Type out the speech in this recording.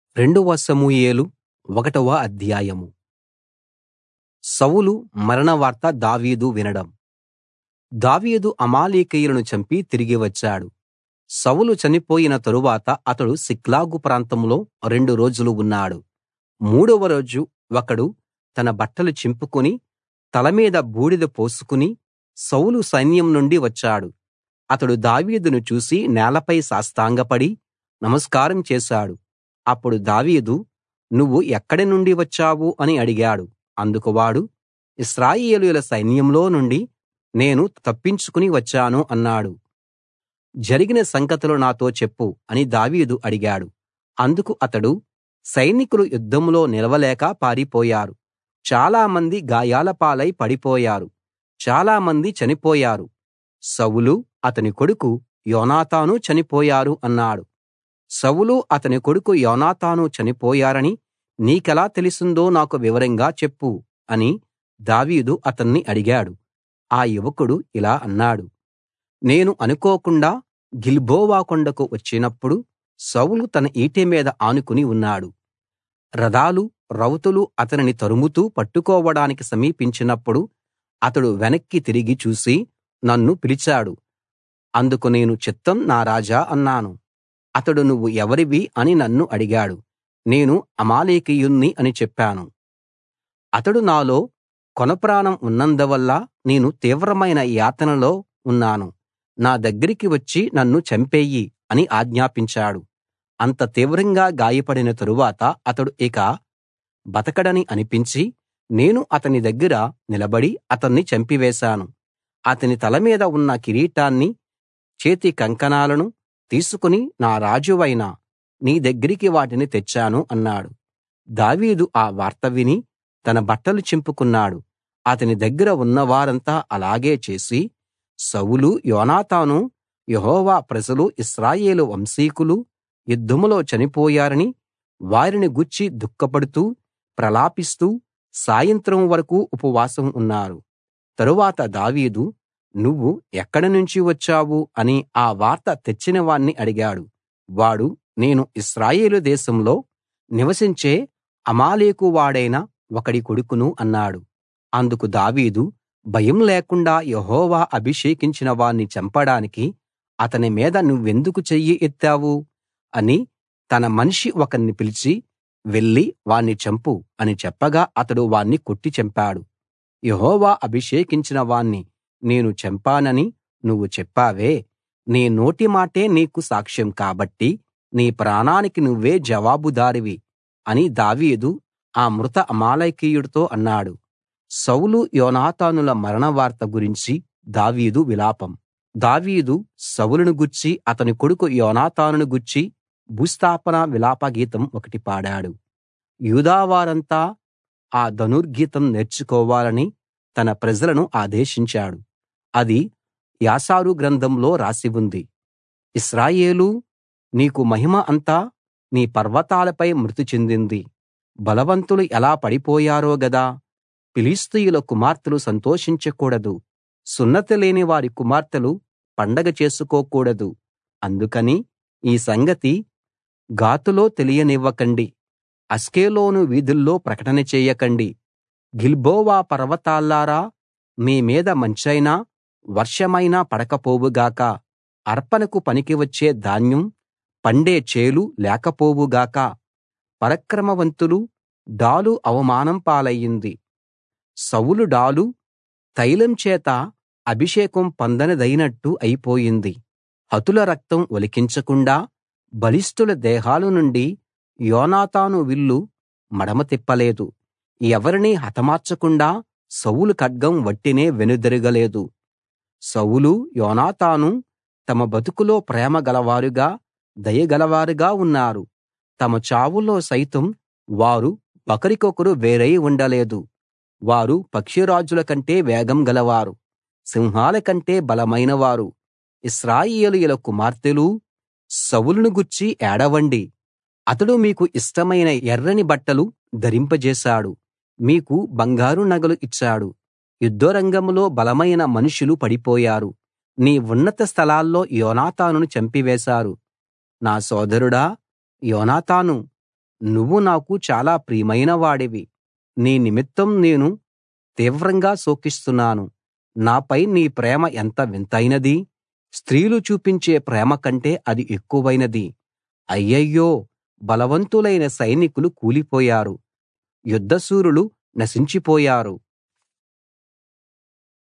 రెండవ సమూయేలు ఒకటవ అధ్యాయం సౌలు మరణ వార్త దావీదు వినడం దావీదు అమాలేకీయులను చంపి తిరిగి వచ్చాడు సౌలు చనిపోయిన తరువాత అతడు సిక్లగు ప్రాంతంలో రెండు రోజులు ఉన్నాడు మూడవ రోజు ఒకడు తన బట్టలు చింపుకుని తల మీద బూడిద పోసుకుని సౌలు సైన్యం నుండి వచ్చాడు అతడు దావీదును చూసి నేలపై సాష్టాంగపడి నమస్కారం చేశాడు అప్పుడు దావీదు నువ్వు ఎక్కడి నుండి వచ్చావు అని అడిగాడు అందుకు వాడు ఇశ్రాయేలీయుల సైన్యంలో నుండి నేను తప్పించుకుని వచ్చాను అన్నాడు జరిగిన సంగతులు నాతో చెప్పు అని దావీదు అడిగాడు అందుకు అతడు సైనికులు యుద్ధంలో నిలవలేక పారిపోయారు చాలామంది గాయాల పాలై పడిపోయారు చాలామంది చనిపోయారు సౌలు అతని కొడుకు యోనాతాను చనిపోయారు అన్నాడు సౌలు అతని కొడుకు యోనాతాను చనిపోయారని నీకెలా తెలిసిందో నాకు వివరంగా చెప్పు అని దావీదు అతన్ని అడిగాడు ఆ యువకుడు ఇలా అన్నాడు నేను అనుకోకుండా గిల్బోవ కొండకు వచ్చినప్పుడు సౌలు తన ఈటె మీద ఆనుకుని ఉన్నాడు రథాలు రౌతులు అతనిని తరుముతూ పట్టుకోవడానికి సమీపించినప్పుడు అతడు వెనక్కి తిరిగి చూసి నన్ను పిలిచాడు అందుకు నేను చిత్తం నా రాజా అన్నాను అతడు నువ్వు ఎవరివి అని నన్ను అడిగాడు నేను అమాలేకీయుణ్ణి అని చెప్పాను అతడు నాలో కొనప్రాణం ఉన్నందువల్ల నేను తీవ్రమైన యాతనలో ఉన్నాను నా దగ్గరికి వచ్చి నన్ను చంపెయ్యి అని ఆజ్ఞాపించాడు అంత తీవ్రంగా గాయపడిన తరువాత అతడు ఇక బతకడని అనిపించి నేను అతని దగ్గర నిలబడి అతన్ని చంపివేశాను అతని తల మీద ఉన్న కిరీటాన్ని చేతి కంకణాలను తీసుకుని నా రాజువైన నీ దగ్గరికి వాటిని తెచ్చాను అన్నాడు దావీదు ఆ వార్త విని తన బట్టలు చింపుకున్నాడు అతని దగ్గర ఉన్నవారంతా అలాగే చేసి సౌలు యోనాతాను యెహోవా ప్రజలు ఇశ్రాయేలు వంశీకులు యుద్ధంలో చనిపోయారని వారిని గూర్చి దుఃఖపడుతూ ప్రలాపిస్తూ సాయంత్రం వరకూ ఉపవాసం ఉన్నారు తరువాత దావీదు నువ్వు ఎక్కడి నుంచి వచ్చావు అని ఆ వార్త తెచ్చిన వాణ్ణి అడిగాడు వాడు నేను ఇశ్రాయేలు దేశంలో నివసించే అమాలేకు వాడైన ఒకడి కొడుకును అన్నాడు అందుకు దావీదు భయం లేకుండా యెహోవా అభిషేకించిన వాణ్ణి చంపడానికి అతని మీద నువ్వెందుకు చెయ్యి ఎత్తావు అని తన మనిషి ఒకణ్ణి పిలిచి వెళ్లి వాణ్ణి చంపు అని చెప్పగా అతడు వాణ్ణి కొట్టి చంపాడు యెహోవా అభిషేకించిన వాణ్ణి నేను చంపానని నువ్వు చెప్పావే నీ నోటి మాటే నీకు సాక్ష్యం కాబట్టి నీ ప్రాణానికి నువ్వే జవాబుదారివి అని దావీదు ఆ మృత అమాలేకీయుడితో అన్నాడు సౌలు యోనాతానుల మరణ వార్త గురించి దావీదు విలాపం దావీదు సౌలును గూర్చి అతని కొడుకు యోనాతానును గూర్చి భూస్థాపన విలాప గీతం ఒకటి పాడాడు యూదావారంతా ఆ ధనుర్గీతం నేర్చుకోవాలని తన ప్రజలను ఆదేశించాడు అది యాషారు గ్రంథంలో రాసి ఉంది ఇశ్రాయేలూ నీకు మహిమ అంతా నీ పర్వతాలపై మృతి చెందింది బలవంతులు ఎలా పడిపోయారో గదా ఫిలిష్తీయుల కుమార్తెలు సంతోషించకూడదు సున్నతి లేని వారి కుమార్తెలు పండగ చేసుకోకూడదు అందుకని ఈ సంగతి గాతులో తెలియనివ్వకండి అష్కెలోను వీధుల్లో ప్రకటన చేయకండి గిల్బోవ పర్వతాల్లారా మీ మీద మంచైనా వర్షమైనా పడకపోవుగాక అర్పణకు పనికి వచ్చే ధాన్యం పండే చేలు లేకపోవుగాక పరాక్రమవంతులు డాలు అవమానం పాలయ్యింది సౌలు డాలు తైలం చేత అభిషేకం పొందనిదైనట్టు అయిపోయింది హతుల రక్తం ఒలికించకుండా బలిష్ఠుల దేహాల నుండి యోనాతాను విల్లు మడమ తిప్పలేదు ఎవరినీ హతమార్చకుండా సౌలు ఖడ్గం వట్టినే వెనుదిరగలేదు సౌలు యోనాతాను తమ బతుకులో ప్రేమ గలవారుగా దయగలవారుగా ఉన్నారు తమ చావులో సైతం వారు ఒకరికొకరు వేరై ఉండలేదు వారు పక్షిరాజుల కంటే వేగం గలవారు సింహాల కంటే బలమైనవారు ఇశ్రాయేలీయుల కుమార్తెలూ సౌలును గూర్చి ఏడవండి అతడు మీకు ఇష్టమైన ఎర్రని బట్టలు ధరింపజేశాడు మీకు బంగారు నగలు ఇచ్చాడు యుద్ధరంగంలో బలమైన మనుషులు పడిపోయారు నీ ఉన్నత స్థలాల్లో యోనాతానును చంపివేశారు నా సోదరుడా యోనాతానూ నువ్వు నాకు చాలా ప్రియమైన వాడివి నీ నిమిత్తం నేను తీవ్రంగా శోకిస్తున్నాను నాపై నీ ప్రేమ ఎంత వింతైనది స్త్రీలు చూపించే ప్రేమ కంటే అది ఎక్కువైనది అయ్యయ్యో బలవంతులైన సైనికులు కూలిపోయారు యుద్ధశూరులు నశించిపోయారు